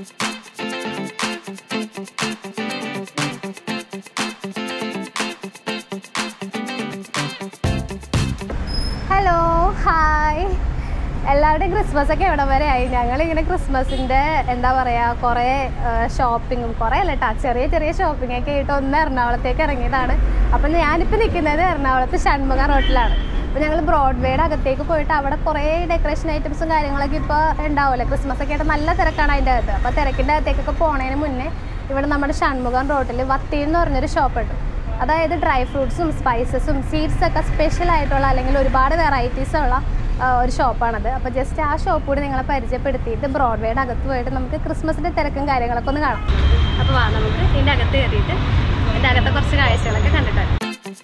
Hello hi എല്ലാവരുടെയും Christmas ഒക്കെ എവിടെ വരെ ആയി ഞങ്ങളിങ്ങനെ ക്രിസ്മസിൻ്റെ എന്താ പറയുക കുറേ ഷോപ്പിങ്ങും കുറേ അല്ല കേട്ടോ ചെറിയ ചെറിയ ഷോപ്പിംഗ് ഒക്കെ ആയിട്ട് ഒന്ന് എറണാകുളത്തേക്ക് ഇറങ്ങിയതാണ് അപ്പം ഞാനിപ്പോൾ നിൽക്കുന്നത് എറണാകുളത്ത് ഷൺമുഖ റോട്ടിലാണ് അപ്പോൾ ഞങ്ങൾ ബ്രോഡ്വേയുടെ അകത്തേക്ക് പോയിട്ട് അവിടെ കുറേ ഡെക്കറേഷൻ ഐറ്റംസും കാര്യങ്ങളൊക്കെ ഇപ്പോൾ ഉണ്ടാവില്ലേ ക്രിസ്മസ് ഒക്കെ ആയിട്ട് നല്ല തിരക്കാണ് അതിൻ്റെ അകത്ത് അപ്പോൾ തിരക്കിൻ്റെ അകത്തേക്കൊക്കെ പോണതിന് മുന്നേ ഇവിടെ നമ്മുടെ ഷൺമുഖം റോട്ടിൽ വത്തി എന്ന് പറഞ്ഞൊരു ഷോപ്പ് ഉണ്ട് അതായത് ഡ്രൈ ഫ്രൂട്ട്സും സ്പൈസസും സീഡ്സ് ഒക്കെ സ്പെഷ്യൽ ആയിട്ടുള്ള അല്ലെങ്കിൽ ഒരുപാട് വെറൈറ്റീസ് ഉള്ള ആ, ഒരു ഷോപ്പാണത് അപ്പോൾ ജസ്റ്റ് ആ ഷോപ്പ് കൂടി നിങ്ങളെ പരിചയപ്പെടുത്തിയിട്ട് ബ്രോഡ്വേയുടെ അകത്ത് പോയിട്ട് നമുക്ക് ക്രിസ്മസിൻ്റെ തിരക്കും കാര്യങ്ങളൊക്കെ ഒന്ന് കാണാം അപ്പോൾ വാ നമുക്ക് ഇതിൻ്റെ അകത്ത് കയറിയിട്ട് ഇതിൻ്റെ അകത്തെ കുറച്ച് കാഴ്ചകളൊക്കെ കണ്ടിട്ട് വരാം.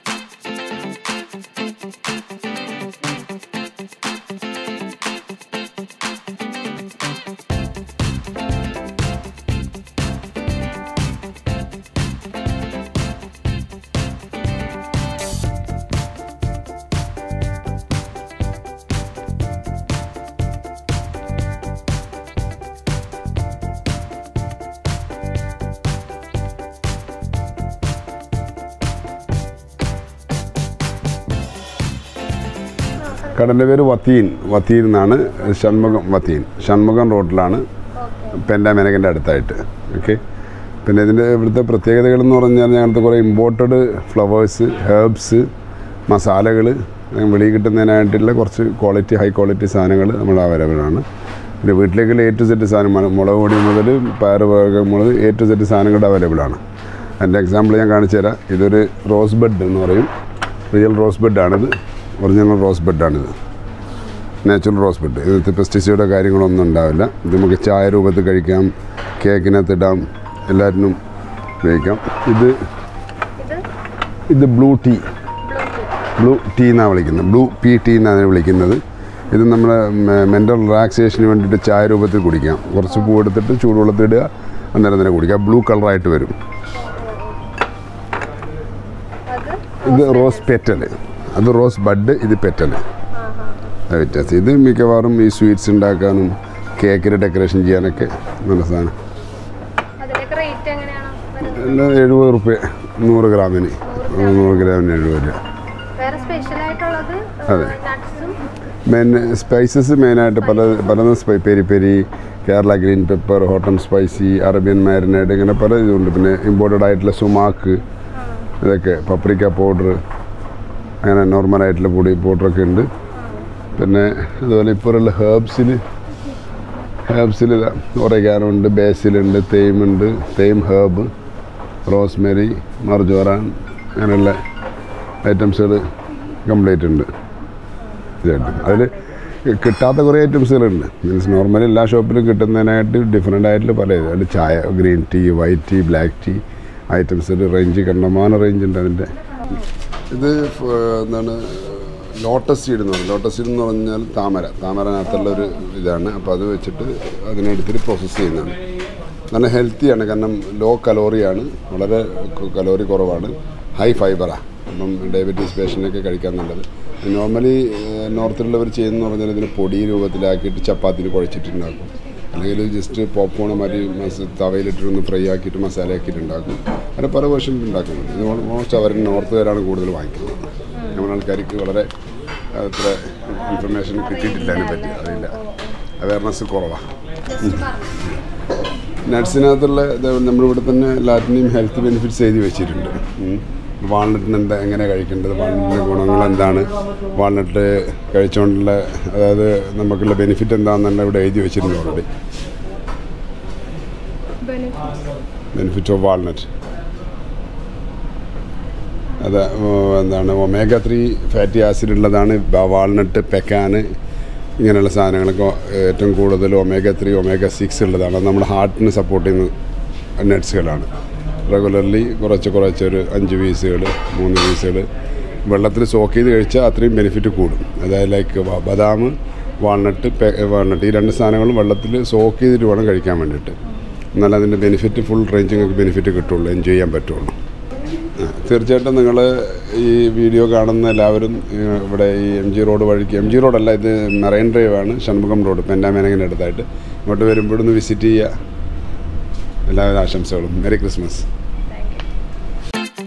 കടൻ്റെ പേര് വത്തീൻ വത്തീൻ എന്നാണ് ഷൺമുഖം വത്തീൻ ഷൺമുഖം റോഡിലാണ് പെൻഡാമേനകൻ്റെ അടുത്തായിട്ട് ഓക്കെ പിന്നെ ഇതിൻ്റെ ഇവിടുത്തെ പ്രത്യേകതകൾ എന്ന് പറഞ്ഞാൽ ഞങ്ങൾക്ക് കുറേ ഇമ്പോർട്ടഡ് ഫ്ലവേഴ്സ് ഹെർബ്സ് മസാലകൾ വെളിയിൽ കിട്ടുന്നതിനായിട്ടുള്ള കുറച്ച് ക്വാളിറ്റി ഹൈ ക്വാളിറ്റി സാധനങ്ങൾ നമ്മൾ അവൈലബിൾ ആണ് പിന്നെ വീട്ടിലേക്കുള്ള എ ടു സെറ്റ് സാധനമാണ് മുളക് പൊടി മുതൽ പയറ് മുളക് എ ടു സെറ്റ് സാധനങ്ങൾ അവൈലബിൾ ആണ് അതിൻ്റെ എക്സാമ്പിൾ ഞാൻ കാണിച്ചു തരാം ഇതൊരു റോസ് ബെഡ് എന്ന് പറയും റിയൽ റോസ് ബെഡാണിത് ഒറിജിനൽ റോസ് ബെഡാണിത് നാച്ചുറൽ റോസ് ബെഡ് ഇതിനകത്ത് പെസ്റ്റിസൈഡോ കാര്യങ്ങളൊന്നും ഉണ്ടാവില്ല ഇത് നമുക്ക് ചായ രൂപത്തിൽ കഴിക്കാം കേക്കിനകത്ത് ഇടാം എല്ലാറ്റിനും ഉപയോഗിക്കാം ഇത് ഇത് ഇത് ബ്ലൂ ടീ ബ്ലൂ ടീ എന്നാണ് വിളിക്കുന്നത് ബ്ലൂ പി ടീ എന്നാണ് അതിനെ വിളിക്കുന്നത് ഇത് നമ്മുടെ മെൻ്റൽ റിലാക്സേഷന് വേണ്ടിയിട്ട് ചായ രൂപത്തിൽ കുടിക്കാം കുറച്ച് പൂ എടുത്തിട്ട് ചൂടുവെള്ളത്തിൽ ഇടുക അന്നേരം തന്നെ കുടിക്കാം ബ്ലൂ കളറായിട്ട് വരും അത് ഇത് റോസ് പെറ്റൽ അത് റോസ് ബഡ് ഇത് പെറ്റൽ അത് വ്യത്യാസം ഇത് മിക്കവാറും ഈ സ്വീറ്റ്സ് ഉണ്ടാക്കാനും കേക്കിന് ഡെക്കറേഷൻ ചെയ്യാനൊക്കെ നല്ല സാധനം അതിൻ്റെയൊക്കെ റേറ്റ് എങ്ങനെയാണോ വരുന്നത് എല്ലാം എഴുപത് റുപ്യ നൂറ് ഗ്രാമിന് നൂറ് ഗ്രാമിന് എഴുപത് രൂപ വേറെ സ്പെഷ്യൽ ആയിട്ടുള്ളത് അതെ. നട്ട്സും മെയിൻ സ്പൈസസ് മെയിനായിട്ട് പല പലതും സ്പൈ peri peri Kerala green pepper hot and spicy Arabian marinade ഇങ്ങനെ പല ഇതുണ്ട് പിന്നെ ഇമ്പോർട്ടഡ് ആയിട്ടുള്ള സുമാക്ക് ഇതൊക്കെ പപ്രിക്ക പൗഡർ അങ്ങനെ നോർമൽ ആയിട്ടുള്ള പൊടി പൗഡറൊക്കെ ഉണ്ട് പിന്നെ അതുപോലെ ഇപ്പോഴുള്ള ഹേർബ്സിൽ ഹേർബ്സിൽ ഒറഗാനുണ്ട് ബേസിലുണ്ട് തേമുണ്ട് തേം ഹേർബ് റോസ്മെരി മർജോറാൻ അങ്ങനെയുള്ള ഐറ്റംസുകൾ കംപ്ലീറ്റ് ഉണ്ട് ഇതായിട്ട് അതിൽ കിട്ടാത്ത കുറേ ഐറ്റംസുകളുണ്ട് മീൻസ് നോർമലി എല്ലാ ഷോപ്പിലും കിട്ടുന്നതിനായിട്ട് ഡിഫറെൻ്റ് ആയിട്ടുള്ള പല ഇത് അതിൽ ചായ green tea white tea black tea ഐറ്റംസിൽ റേഞ്ച് കണ്ടമാന റേഞ്ച് ഉണ്ട് അതിൻ്റെ ഇത് ഫ- എന്താണ് ലോട്ടസ് സീഡ് എന്ന് പറയും ലോട്ടസ് സീഡ് എന്ന് പറഞ്ഞാൽ താമര താമരനകത്തുള്ള ഒരു ഇതാണ് അപ്പോൾ അത് വെച്ചിട്ട് അതിനെടുത്തിട്ട് പ്രോസസ്സ് ചെയ്യുന്നതാണ് നല്ല ഹെൽത്തിയാണ് കാരണം ലോ കലോറിയാണ് വളരെ കലോറി കുറവാണ് ഹൈ ഫൈബറാണ് അപ്പം ഡയബറ്റീസ് പേഷ്യൻ്റൊക്കെ കഴിക്കാൻ നല്ലത് നോർമലി നോർത്തിലുള്ളവർ ചെയ്യുന്നതെന്ന് പറഞ്ഞാൽ ഇതിന് പൊടി രൂപത്തിലാക്കിയിട്ട് ചപ്പാത്തിയിൽ കുഴച്ചിട്ടുണ്ടാക്കും അല്ലെങ്കിൽ ജസ്റ്റ് പോപ്കോൺ മാതിരി മസ തവയിലിട്ടൊന്ന് ഫ്രൈ ആക്കിയിട്ട് മസാല ആക്കിയിട്ട് ഉണ്ടാക്കും അങ്ങനെ പല വേർഷനിൽ ഉണ്ടാക്കുന്നുണ്ട് ഇത് ഓൾമോസ്റ്റ് അവർ നോർത്തുകാരാണ് കൂടുതൽ വാങ്ങിക്കുന്നത് നമ്മുടെ ആൾക്കാർക്ക് വളരെ അത്ര ഇൻഫർമേഷൻ കിട്ടിയിട്ടില്ല അതിനെ പറ്റി അറിയില്ല അവയർനെസ് കുറവാണ് നട്ട്സിനകത്തുള്ള ഇത് നമ്മളിവിടെ തന്നെ എല്ലാറ്റിനെയും ഹെൽത്ത് ബെനിഫിറ്റ്സ് എഴുതി വെച്ചിട്ടുണ്ട് വാൾനട്ടിന് എന്താ എങ്ങനെ കഴിക്കേണ്ടത് വാൾനട്ടിൻ്റെ ഗുണങ്ങൾ എന്താണ് വാൾനട്ട് കഴിച്ചുകൊണ്ടുള്ള അതായത് നമുക്കുള്ള ബെനിഫിറ്റ് എന്താണെന്നെല്ലാം ഇവിടെ എഴുതി വെച്ചിട്ടുണ്ട് ഓൾറെഡി ബെനിഫിറ്റ് ഓഫ് വാൾനട്ട് അത് ഓ- എന്താണ് ഒമേഗ ത്രീ ഫാറ്റി ആസിഡ് ഉള്ളതാണ് വാൾനട്ട് പെക്കാന് ഇങ്ങനെയുള്ള സാധനങ്ങളൊക്കെ ഏറ്റവും കൂടുതൽ ഒമേഗ ത്രീ ഒമേഗ സിക്സ് ഉള്ളതാണ് അത് നമ്മുടെ ഹാർട്ടിന് സപ്പോർട്ട് ചെയ്യുന്ന നട്ട്സുകളാണ് റെഗുലർലി കുറച്ച് കുറച്ച് ഒരു അഞ്ച് പീസുകൾ മൂന്ന് പീസുകൾ വെള്ളത്തിൽ സോക്ക് ചെയ്ത് കഴിച്ചാൽ അത്രയും ബെനിഫിറ്റ് കൂടും അതായത് ലൈക്ക് ബദാം വാൾനട്ട് വാൾനട്ട് ഈ രണ്ട് സാധനങ്ങളും വെള്ളത്തിൽ സോക്ക് ചെയ്തിട്ട് വേണം കഴിക്കാൻ വേണ്ടിയിട്ട് എന്നാൽ അതിൻ്റെ ബെനിഫിറ്റ് ഫുൾ റേഞ്ച് നിങ്ങൾക്ക് ബെനിഫിറ്റ് കിട്ടുള്ളൂ എൻജോയ് ചെയ്യാൻ പറ്റുള്ളൂ ആ, തീർച്ചയായിട്ടും നിങ്ങൾ ഈ വീഡിയോ കാണുന്ന എല്ലാവരും ഏ, ഇവിടെ ഈ എം ജി റോഡ് വഴിക്ക് എം ജി റോഡല്ല ഇത് മെറൈൻ ഡ്രൈവ് ആണ് ഷൺമുഖം റോഡ് പെൻഡാമേനങ്ങിൻ്റെ അടുത്തായിട്ട് ഇങ്ങോട്ട് വരുമ്പോൾ ഒന്ന് വിസിറ്റ് ചെയ്യുക എല്ലാവിധ ആശംസകളും മെറി ക്രിസ്മസ് താങ്ക് യു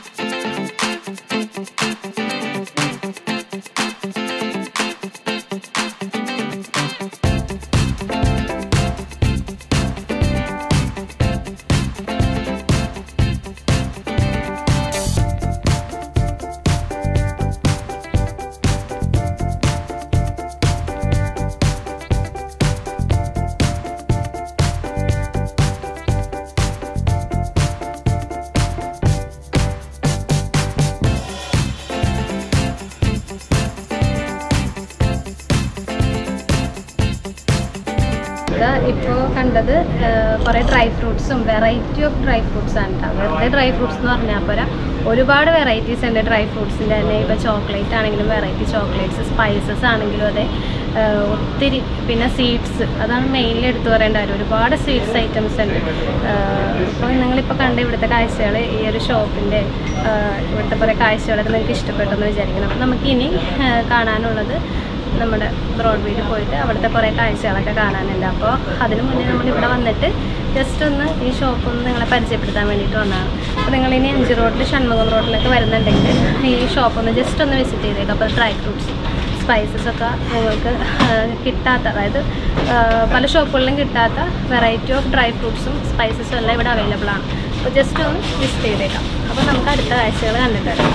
ഇത് ഇപ്പോൾ കണ്ടത് കുറേ ഡ്രൈ ഫ്രൂട്ട്സും വെറൈറ്റി ഓഫ് ഡ്രൈ ഫ്രൂട്ട്സ് ആണ് കേട്ടോ വെറുതെ ഡ്രൈ ഫ്രൂട്ട്സ് എന്ന് പറഞ്ഞാൽ പോരാ ഒരുപാട് വെറൈറ്റീസ് ഉണ്ട് ഡ്രൈ ഫ്രൂട്ട്സിൻ്റെ തന്നെ ഇപ്പോൾ ചോക്ലേറ്റ് ആണെങ്കിലും വെറൈറ്റി ചോക്ലേറ്റ്സ് സ്പൈസസ് ആണെങ്കിലും അതെ ഏഹ് ഒത്തിരി പിന്നെ സ്വീറ്റ്സ് അതാണ് മെയിൻലി എടുത്തു പറയേണ്ട കാര്യം ഒരുപാട് സ്വീറ്റ്സ് ഐറ്റംസ് ഉണ്ട് ഇപ്പോൾ നിങ്ങളിപ്പോൾ കണ്ട ഇവിടുത്തെ കാഴ്ചകൾ ഈ ഒരു ഷോപ്പിൻ്റെ ഇവിടുത്തെ കുറേ കാഴ്ചകളൊക്കെ നിങ്ങൾക്ക് ഇഷ്ടപ്പെട്ടെന്ന് വിചാരിക്കണം അപ്പോൾ നമുക്കിനി ഏഹ് കാണാനുള്ളത് നമ്മുടെ ബ്രോഡ്വേയിൽ പോയിട്ട് അവിടുത്തെ കുറേ കാഴ്ചകളൊക്കെ കാണാനുണ്ട് അപ്പോൾ അതിന് മുന്നേ നമ്മൾ ഇവിടെ വന്നിട്ട് ജസ്റ്റ് ഒന്ന് ഈ ഷോപ്പ് ഒന്ന് നിങ്ങളെ പരിചയപ്പെടുത്താൻ വേണ്ടിയിട്ട് വന്നതാണ് അപ്പോൾ നിങ്ങൾ ഇനി അഞ്ച് റോഡിൽ ഷൺമുഖം റോഡിലൊക്കെ വരുന്നുണ്ടെങ്കിൽ ഈ ഷോപ്പ് ഒന്ന് ജസ്റ്റ് ഒന്ന് വിസിറ്റ് ചെയ്തേക്കാം അപ്പോൾ ഡ്രൈ ഫ്രൂട്ട്സ് സ്പൈസസ് ഒക്കെ നിങ്ങൾക്ക് ആ, കിട്ടാത്ത അതായത് ആ, പല ഷോപ്പുകളിലും കിട്ടാത്ത വെറൈറ്റി ഓഫ് ഡ്രൈ ഫ്രൂട്ട്സും സ്പൈസസും എല്ലാം ഇവിടെ അവൈലബിൾ ആണ് അപ്പോൾ ജസ്റ്റ് ഒന്ന് വിസിറ്റ് ചെയ്തേക്കാം അപ്പോൾ നമുക്ക് അടുത്ത കാഴ്ചകൾ കണ്ടിട്ട് വരാം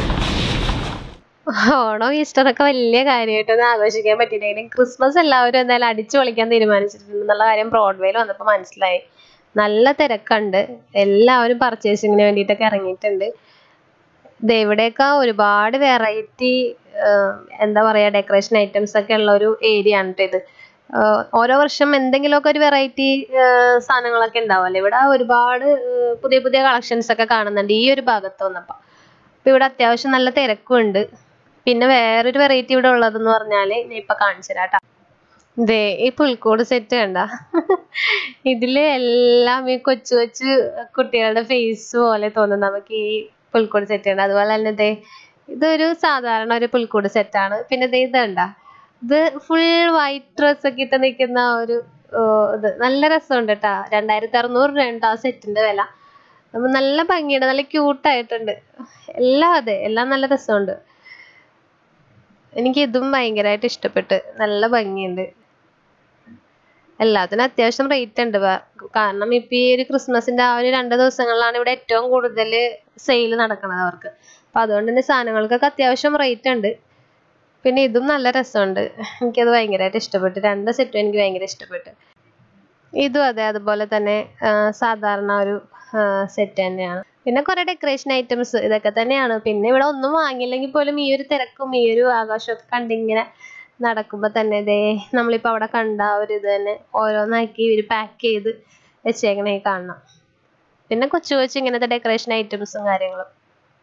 ഓണം ഈസ്റ്ററൊക്കെ വലിയ കാര്യമായിട്ടൊന്നും ആഘോഷിക്കാൻ പറ്റിയില്ലെങ്കിലും ക്രിസ്മസ് എല്ലാവരും എന്തായാലും അടിച്ചു പൊളിക്കാൻ തീരുമാനിച്ചിട്ടുണ്ട് എന്നുള്ള കാര്യം ബ്രോഡ്വേയിൽ വന്നപ്പോൾ മനസ്സിലായി നല്ല തിരക്കുണ്ട് എല്ലാവരും പർച്ചേസിങ്ങിന് വേണ്ടിയിട്ടൊക്കെ ഇറങ്ങിയിട്ടുണ്ട് ദേ ഇവിടെയൊക്കെ ഒരുപാട് വെറൈറ്റി എന്താ പറയുക ഡെക്കറേഷൻ ഐറ്റംസ് ഒക്കെ ഉള്ള ഒരു ഏരിയ ആണ് ട്ടോ ഇത് ആഹ് ഓരോ വർഷം എന്തെങ്കിലുമൊക്കെ ഒരു വെറൈറ്റി സാധനങ്ങളൊക്കെ ഉണ്ടാവുമല്ലോ ഇവിടെ ഒരുപാട് ആഹ് പുതിയ പുതിയ കളക്ഷൻസ് ഒക്കെ കാണുന്നുണ്ട് ഈ ഒരു ഭാഗത്ത് വന്നപ്പോൾ അപ്പോൾ ഇവിടെ അത്യാവശ്യം നല്ല തിരക്കുണ്ട് പിന്നെ വേറൊരു വെറൈറ്റി ഇവിടെ ഉള്ളതെന്ന് പറഞ്ഞാൽ ഞാൻ ഇപ്പം കാണിച്ചു തരാം ട്ടാ. ദേ ഈ പുൽക്കൂട് സെറ്റ് കണ്ട ഇതില് എല്ലാം ഈ കൊച്ചു കൊച്ചു കുട്ടികളുടെ ഫേസ് പോലെ തോന്നും നമുക്ക് ഈ പുൽക്കൂട് സെറ്റ് ഉണ്ട് അതുപോലെ തന്നെ ദേ ഇതൊരു സാധാരണ ഒരു പുൽക്കൂട് സെറ്റാണ് പിന്നെ ദേ ഇത് കണ്ട ഇത് ഫുൾ വൈറ്റ് ഡ്രസ് ഒക്കെ ഇട്ട് നിൽക്കുന്ന ഒരു ഓ, ഇത് നല്ല രസമുണ്ട് കേട്ടാ രണ്ടായിരത്തി അറുന്നൂറ് രൂപ ആ സെറ്റിന്റെ വില അപ്പൊ നല്ല ഭംഗിയുണ്ട് നല്ല ക്യൂട്ടായിട്ടുണ്ട് എല്ലാം അതെ എല്ലാം നല്ല രസമുണ്ട് എനിക്ക് ഇതും ഭയങ്കരമായിട്ട് ഇഷ്ടപ്പെട്ട് നല്ല ഭംഗിയുണ്ട് എല്ലാത്തിനും അത്യാവശ്യം റേറ്റ് ഉണ്ട് വ- കാരണം ഇപ്പൊ ഈ ഒരു ക്രിസ്മസിന്റെ ആ ഒരു രണ്ട് ദിവസങ്ങളിലാണ് ഇവിടെ ഏറ്റവും കൂടുതൽ സെയിൽ നടക്കുന്നത് അവർക്ക് അപ്പൊ അതുകൊണ്ട് തന്നെ സാധനങ്ങൾക്കൊക്കെ അത്യാവശ്യം റേറ്റ് ഉണ്ട് പിന്നെ ഇതും നല്ല രസമുണ്ട് എനിക്കത് ഭയങ്കരമായിട്ട് ഇഷ്ടപ്പെട്ടു രണ്ട് സെറ്റും എനിക്ക് ഭയങ്കര ഇഷ്ടപ്പെട്ടു ഇതും അതെ അതുപോലെ തന്നെ ആ, സാധാരണ ഒരു സെറ്റ് തന്നെയാണ് പിന്നെ കുറെ ഡെക്കറേഷൻ ഐറ്റംസ് ഇതൊക്കെ തന്നെയാണ് പിന്നെ ഇവിടെ ഒന്നും വാങ്ങിയില്ലെങ്കിൽ പോലും ഈ ഒരു തിരക്കും ഈ ഒരു ആകാശമൊക്കെ കണ്ടിങ്ങനെ നടക്കുമ്പോ തന്നെ ദേ നമ്മളിപ്പോ അവിടെ കണ്ട ആ ഒരു ഇത് തന്നെ ഓരോന്നാക്കി ഇവര് പാക്ക് ചെയ്ത് വെച്ചേക്കണേ കാണണം പിന്നെ കൊച്ചു കൊച്ചു ഇങ്ങനത്തെ ഡെക്കറേഷൻ ഐറ്റംസും കാര്യങ്ങളും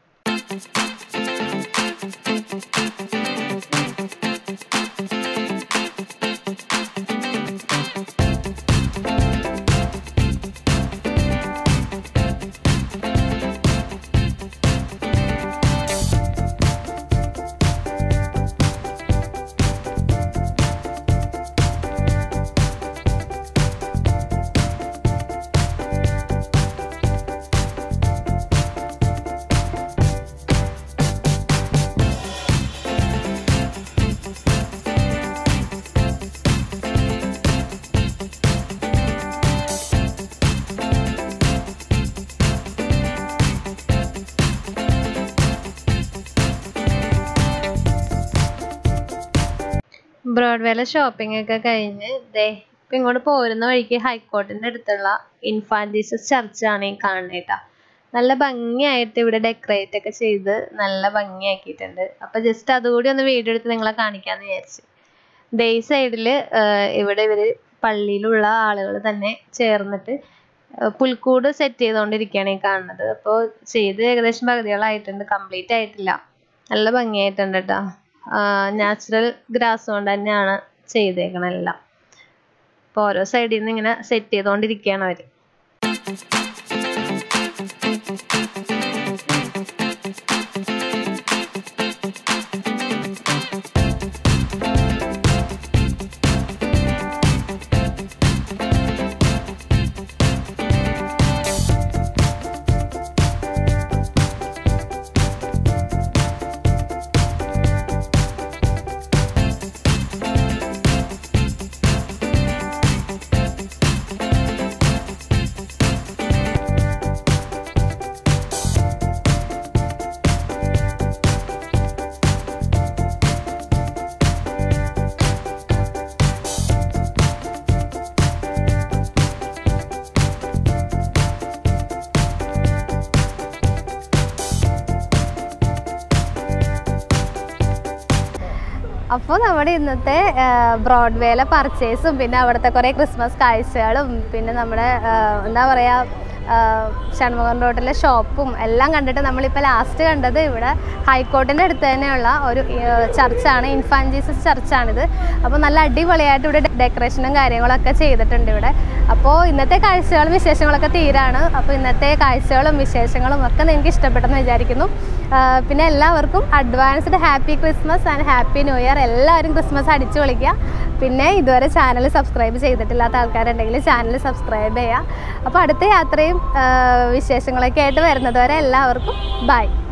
ബ്രോഡ്വേയിലെ ഷോപ്പിംഗ് ഒക്കെ കഴിഞ്ഞ് ദേ ഇപ്പൊ ഇങ്ങോട്ട് പോരുന്ന വഴിക്ക് ഹൈക്കോർട്ടിന്റെ അടുത്തുള്ള ഇൻഫാന്റ് ജീസസ് ചർച്ചാണ് ഈ കാണുന്നത് കേട്ടോ നല്ല ഭംഗിയായിട്ട് ഇവിടെ ഡെക്കറേറ്റ് ഒക്കെ ചെയ്ത് നല്ല ഭംഗിയാക്കിയിട്ടുണ്ട് അപ്പൊ ജസ്റ്റ് അതുകൂടി ഒന്ന് വീഡിയോ എടുത്ത് നിങ്ങളെ കാണിക്കാന്ന് വിചാരിച്ചു ദേ ഈ സൈഡില് ഇവിടെ ഇവര് പള്ളിയിലുള്ള ആളുകൾ തന്നെ ചേർന്നിട്ട് ഏഹ് പുൽക്കൂട് സെറ്റ് ചെയ്തുകൊണ്ടിരിക്കുകയാണ് ഈ കാണുന്നത് അപ്പോൾ ചെയ്ത് ഏകദേശം പകുതികളായിട്ടുണ്ട് കംപ്ലീറ്റ് ആയിട്ടില്ല നല്ല ഭംഗിയായിട്ടുണ്ട് കേട്ടോ നാച്ചുറൽ ഗ്രാസ് കൊണ്ട് തന്നെയാണ് ചെയ്തേക്കണത് എല്ലാം അപ്പോൾ ഓരോ സൈഡിൽ നിന്ന് ഇങ്ങനെ സെറ്റ് ചെയ്തുകൊണ്ടിരിക്കുകയാണ് അവർ അപ്പോൾ നമ്മുടെ ഇന്നത്തെ ബ്രോഡ്വേയിലെ പർച്ചേസും പിന്നെ അവിടുത്തെ കുറേ ക്രിസ്മസ് കാഴ്ചകളും പിന്നെ നമ്മുടെ ആ, എന്താ പറയുക ഷൺമുഖം റോഡിലെ ഷോപ്പും എല്ലാം കണ്ടിട്ട് നമ്മളിപ്പോൾ ലാസ്റ്റ് കണ്ടത് ഇവിടെ ഹൈക്കോർട്ടിൻ്റെ അടുത്ത് തന്നെയുള്ള ഒരു ചർച്ചാണ് ഇൻഫാൻ ജീസസ് ചർച്ചാണിത് അപ്പോൾ നല്ല അടിപൊളിയായിട്ട് ഇവിടെ ഡെക്കറേഷനും കാര്യങ്ങളൊക്കെ ചെയ്തിട്ടുണ്ട് ഇവിടെ അപ്പോൾ ഇന്നത്തെ കാഴ്ചകളും വിശേഷങ്ങളൊക്കെ തീരാണ് അപ്പോൾ ഇന്നത്തെ കാഴ്ചകളും വിശേഷങ്ങളും ഒക്കെ നിങ്ങൾക്ക് ഇഷ്ടപ്പെട്ടെന്ന് വിചാരിക്കുന്നു ആ, പിന്നെ എല്ലാവർക്കും advanced happy Christmas and happy new year എല്ലാവരും ക്രിസ്മസ് അടിച്ചു വിളിക്കുക പിന്നെ ഇതുവരെ ചാനൽ സബ്സ്ക്രൈബ് ചെയ്തിട്ടില്ലാത്ത ആൾക്കാരുണ്ടെങ്കിൽ ചാനൽ സബ്സ്ക്രൈബ് ചെയ്യുക അപ്പോൾ അടുത്ത യാത്രയും ആ, വിശേഷങ്ങളൊക്കെ ആയിട്ട് വരുന്നത് വരെ എല്ലാവർക്കും ബൈ